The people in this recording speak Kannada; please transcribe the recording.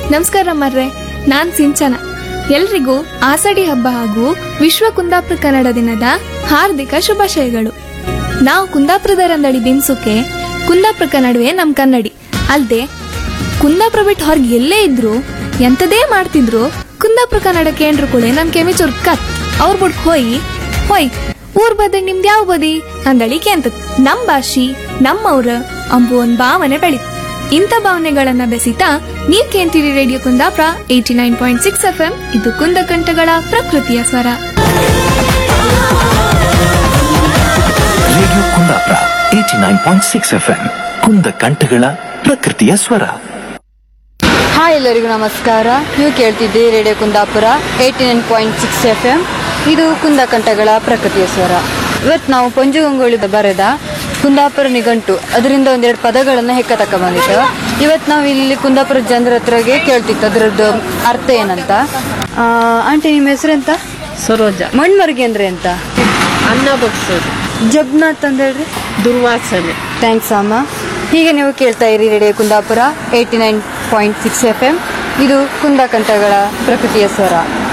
ನಮಸ್ಕಾರ ಮರ್ರೆ ನಾನ್ ಸಿಂಚನ ಎಲ್ರಿಗೂ ಆಸಡಿ ಹಬ್ಬ ಹಾಗೂ ವಿಶ್ವ ಕುಂದಾಪುರ ಕನ್ನಡ ದಿನದ ಹಾರ್ದಿಕ ಶುಭಾಶಯಗಳು ನಾವು ಕುಂದಾಪುರದರಂದಡಿ ದಿನ್ಸುಕೆ ಕುಂದಾಪುರ ಕನ್ನಡವೇ ನಮ್ ಕನ್ನಡಿ ಅಲ್ದೆ ಕುಂದಾಪುರ ಬಿಟ್ಟು ಹೊರಗೆ ಎಲ್ಲೇ ಇದ್ರು ಎಂತದೇ ಮಾಡ್ತಿದ್ರು ಕುಂದಾಪುರ ಕನ್ನಡ ಕೇಂದ್ರ ಕೂಡ ನಮ್ ಕೆಮಿ ಚುರ್ಕತ್ ಅವ್ರ ಬಿಟ್ ಹೋಯಿ ಹೋಯ್ ಊರ್ ಬದಿ ನಿಮ್ದು ಯಾವ ಬದಿ ಅಂದಳಿ ಕೇಂತ ನಮ್ ಭಾಷಿ ನಮ್ಮವ್ರ ಅಂಬು ಒಂದ್ ಭಾವನೆ ಬೆಳಿತು ಇಂಥ ಭಾವನೆಗಳನ್ನ ಬೆಸಿತಾ ನೀವ್ ಕೇಂತೀರಿ radio Kundapura eighty nine point six F M ಇದು ಕುಂದ ಕಂಠಗಳ ಪ್ರಕೃತಿಯ ಸ್ವರ radio Kundapura eighty nine point six F M ಕುಂದ ಕಂಠಗಳ ಪ್ರಕೃತಿಯ ಸ್ವರ ಹಾಯ್ ಎಲ್ಲರಿಗೂ ನಮಸ್ಕಾರ ನೀವು ಕೇಳ್ತಿದ್ದೀರಿ radio Kundapura eighty nine point six F M ಇದು ಕುಂದಕಂಠಗಳ ಪ್ರಕೃತಿಯ ಸ್ವರ ಇವತ್ತು ನಾವು ಪಂಜು ಗಂಗೊಳ್ಳಿ ಬರೆದ ಕುಂದಾಪುರ ನಿಘಂಟು ಅದರಿಂದ ಒಂದೆರಡು ಪದಗಳನ್ನು ಹೆಕ್ಕ ತಕ್ಕ ಬಂದಿತ್ತು ಇವತ್ತು ನಾವು ಇಲ್ಲಿ ಕುಂದಾಪುರ ಜನರ ಹತ್ರಗೆ ಕೇಳ್ತಿತ್ತು ಅದರದ್ದು ಅರ್ಥ ಏನಂತ ಆ, ಆಂಟಿ ನಿಮ್ಮ ಹೆಸರೆಂತ ಸರೋಜ ಮಣ್ಮರ್ಗೆ ಅಂದ್ರೆ ಎಂತ ಅನ್ನ ಬಗ್ಸೋದು ಜಗ್ನಾಥ್ ಅಂತ ಹೇಳ್ರಿ ದುರ್ವಾಸನೆ ಥ್ಯಾಂಕ್ಸ್ ಅಮ್ಮ ಹೀಗೆ ನೀವು ಕೇಳ್ತಾ ಇರಿ radio Kundapura eighty nine point six F M ಇದು ಕುಂದಕಂಠಗಳ ಪ್ರಕೃತಿಯ ಸ್ವರ